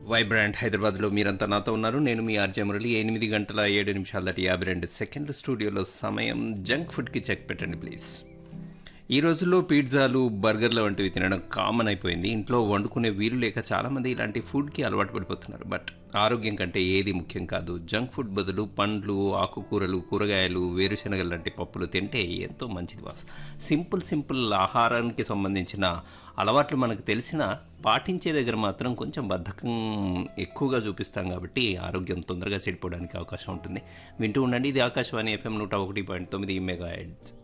Vibrant హైదరాబాద్లో మీరంతా నాతో ఉన్నారు నేను మీ ఆర్జే మురళి ఎనిమిది గంటల ఏడు నిమిషాల దాటి యాభై రెండు సెకండ్ల స్టూడియోలో సమయం జంక్ ఫుడ్కి చెక్ పెట్టండి ప్లీజ్ ఈ రోజుల్లో పిజ్జాలు బర్గర్లు వంటివి తినడం కామన్ అయిపోయింది ఇంట్లో వండుకునే వీలు లేక చాలామంది ఇలాంటి ఫుడ్కి అలవాటు పడిపోతున్నారు బట్ ఆరోగ్యం కంటే ఏది ముఖ్యం కాదు జంక్ ఫుడ్ బదులు పండ్లు ఆకుకూరలు కూరగాయలు వేరుశనగలు లాంటి పప్పులు తింటే ఎంతో మంచిది వాస్ సింపుల్ సింపుల్ ఆహారానికి సంబంధించిన అలవాట్లు మనకు తెలిసినా పాటించే దగ్గర మాత్రం కొంచెం బద్ధకం ఎక్కువగా చూపిస్తాం కాబట్టి ఆరోగ్యం తొందరగా చెడిపోవడానికి అవకాశం ఉంటుంది వింటూ ఉండండి ఇది ఆకాశవాణి ఎఫ్ఎం నూట ఒకటి పాయింట్ తొమ్మిది మెగా హెడ్స్